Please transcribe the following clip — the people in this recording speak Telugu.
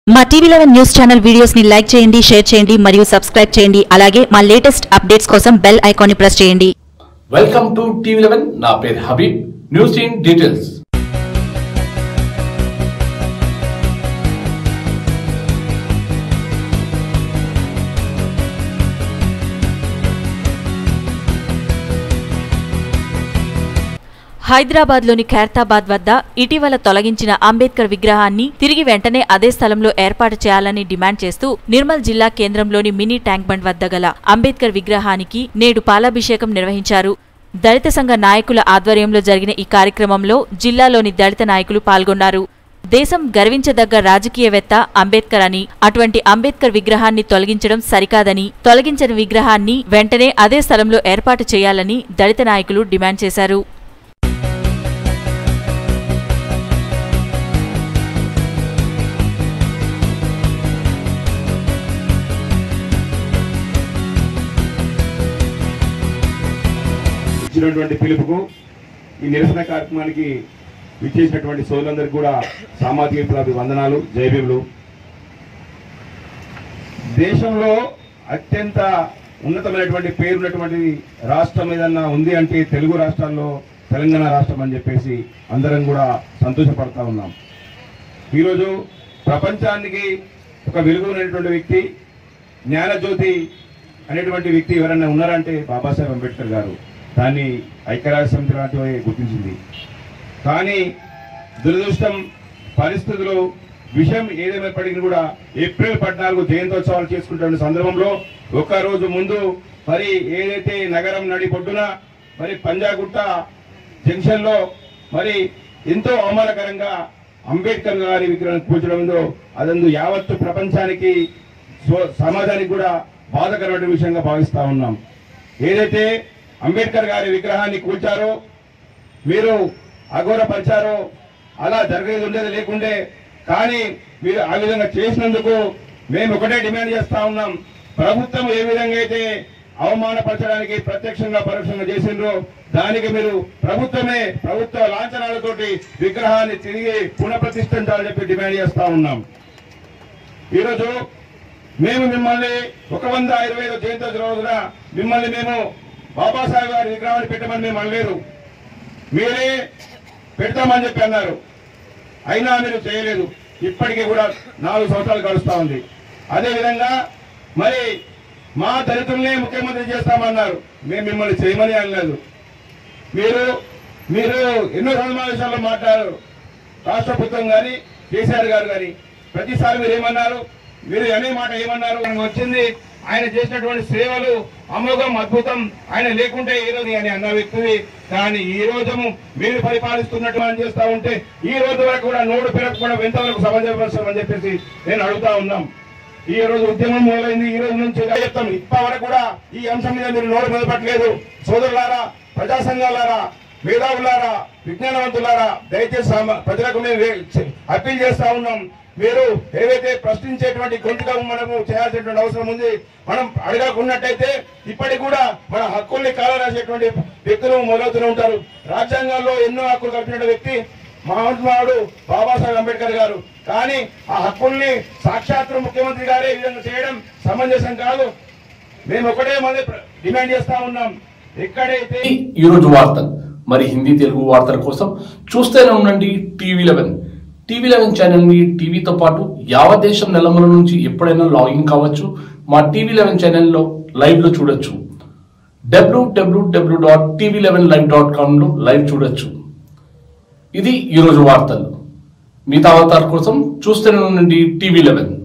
మా TV eleven news channel videos ని లైక్ చేయండి షేర్ చేయండి మరియు సబ్స్క్రైబ్ చేయండి అలాగే మా లేటెస్ట్ అప్డేట్స్ కోసం బెల్ ఐకాన్ ని ప్రెస్ చేయండి వెల్కమ్ టు టీవీ లెవెన్ నా పేరు హబీబ్ న్యూస్ ఇన్ డీటెయిల్స్ హైదరాబాద్లోని ఖైరతాబాద్ వద్ద ఇటీవల తొలగించిన అంబేద్కర్ విగ్రహాన్ని తిరిగి వెంటనే అదే స్థలంలో ఏర్పాటు చేయాలని డిమాండ్ చేస్తూ నిర్మల్ జిల్లా కేంద్రంలోని మినీ ట్యాంక్ బండ్ వద్ద గల అంబేద్కర్ విగ్రహానికి నేడు పాలాభిషేకం నిర్వహించారు దళిత సంఘ నాయకుల ఆధ్వర్యంలో జరిగిన ఈ కార్యక్రమంలో జిల్లాలోని దళిత నాయకులు పాల్గొన్నారు దేశం గర్వించదగ్గ రాజకీయవేత్త అంబేద్కర్ అని అటువంటి అంబేద్కర్ విగ్రహాన్ని తొలగించడం సరికాదని తొలగించిన విగ్రహాన్ని వెంటనే అదే స్థలంలో ఏర్పాటు చేయాలని దళిత నాయకులు డిమాండ్ చేశారు ఇచ్చినటువంటి పిలుపుకు ఈ నిరసన కార్యక్రమానికి విచ్చేసినటువంటి సోదరులందరికీ కూడా సామాజిక విప్లవ వందనాలు జయభీములు దేశంలో అత్యంత ఉన్నతమైనటువంటి పేరున్నటువంటి రాష్ట్రం ఏదన్నా ఉంది అంటే తెలుగు రాష్ట్రాల్లో తెలంగాణ రాష్ట్రం అని చెప్పేసి అందరం కూడా సంతోషపడతా ఉన్నాం ఈరోజు ప్రపంచానికి ఒక వెలుగునటువంటి వ్యక్తి జ్ఞానజ్యోతి అనేటువంటి వ్యక్తి ఎవరైనా ఉన్నారంటే బాబాసాహెబ్ అంబేద్కర్ గారు దాన్ని ఐక్యరాజ్య సమితి లాంటివి గుర్తించింది కానీ దురదృష్టం పరిస్థితులు విషయం ఏదేమైనప్పటికీ కూడా ఏప్రిల్ పద్నాలుగు జయంతోత్సవాలు చేసుకుంటున్న సందర్భంలో ఒక రోజు ముందు మరి ఏదైతే నగరం నడిపొడ్డున మరి పంజాగుట్ట జంక్షన్ లో మరి ఎంతో అవమానకరంగా అంబేద్కర్ గారి విగ్రహం కూర్చడంలో అదందు యావత్తు ప్రపంచానికి స్వ- సమాజానికి కూడా బాధకరమైన విషయంగా భావిస్తా ఉన్నాం ఏదైతే అంబేద్కర్ గారి విగ్రహాన్ని కూల్చారో మీరు అఘోరపరిచారో అలా జరిగేది ఉండేది లేకుండే కానీ మీరు ఆ విధంగా చేసినందుకు మేము ఒకటే డిమాండ్ చేస్తా ఉన్నాం ప్రభుత్వం ఏ విధంగా అయితే అవమానపరచడానికి ప్రత్యక్షంగా పరోక్షంగా చేసిండ్రో దానికి మీరు ప్రభుత్వమే ప్రభుత్వ లాంఛనాలతోటి విగ్రహాన్ని తిరిగి పునఃప్రతిష్ఠించాలని చెప్పి డిమాండ్ చేస్తా ఉన్నాం ఈరోజు మేము మిమ్మల్ని ఒక వంద ఇరవై ఐదు జయంతి రోజున మిమ్మల్ని మేము బాబాసాహెబ్ గారి విగ్రహాన్ని పెట్టమని మేము అనలేదు మీరే పెడతామని చెప్పి అన్నారు అయినా మీరు చేయలేదు ఇప్పటికీ కూడా నాలుగు సంవత్సరాలు గడుస్తా ఉంది అదే విధంగా మరి మా దళితుల్నే ముఖ్యమంత్రి చేస్తామన్నారు మేము మిమ్మల్ని చేయమని అనలేదు మీరు మీరు ఎన్నో సమావేశాల్లో మాట్లాడారు రాష్ట్ర ప్రభుత్వం కానీ కేసీఆర్ గారు కానీ ప్రతిసారి మీరు ఏమన్నారు మీరు అనే మాట ఏమన్నారు మనకు వచ్చింది ఆయన చేసినటువంటి సేవలు అమోఘం అద్భుతం ఆయన లేకుంటే ఈ రోజు అని అన్న వ్యక్తివి కానీ ఈ రోజు మీరు పరిపాలిస్తున్నట్టు మనం చేస్తా ఉంటే ఈ రోజు వరకు కూడా నోడు పెరగకుండా ఎంతవరకు సమాజం అని చెప్పేసి నేను అడుగుతా ఉన్నాం ఈ రోజు ఉద్యమం మొదలైంది ఈ రోజు నుంచి ఇలా చెప్తాం ఇప్పటి వరకు కూడా ఈ అంశం మీద మీరు నోరు మొదలుపెట్టలేదు సోదరులారా ప్రజా సంఘాలారా మేధావులారా విజ్ఞానవంతులారా దయచేసి సామ- ప్రజలకు మేము వే- అప్పీల్ చేస్తా ఉన్నాం మీరు ఏవైతే ప్రశ్నించేటువంటి గొంతుగా మనము చేయాల్సినటువంటి అవసరం ఉంది మనం అడగకున్నట్టయితే ఇప్పటికి కూడా మన హక్కుల్ని కాలరాసేటువంటి వ్యక్తులు మొదలవుతూనే ఉంటారు రాజ్యాంగాల్లో ఎన్నో హక్కులు కల్పించిన వ్యక్తి మహాత్మాడు బాబాసాహెబ్ అంబేద్కర్ గారు కానీ ఆ హక్కుల్ని సాక్షాత్తు ముఖ్యమంత్రి గారే ఈ విధంగా చేయడం సమంజసం కాదు మేము ఒకటే మళ్ళీ డిమాండ్ చేస్తా ఉన్నాం ఎక్కడైతే ఈ రోజు వార్తలు మరి హిందీ తెలుగు వార్తల కోసం చూస్తూనే ఉండండి TV eleven TV eleven channel ని టీవీతో పాటు యావత్ దేశం నెలమల నుంచి ఎప్పుడైనా లాగిన్ కావచ్చు మా టీవీ లెవెన్ ఛానల్లో లైవ్ లో చూడొచ్చు డబ్ల్యూడబ్ల్యూడబ్ల్యూ dot TV eleven live dot com లో లైవ్ చూడొచ్చు ఇది ఈరోజు వార్తలు మిగతా అవతార కోసం చూస్తూనే ఉండండి టీవీ లెవెన్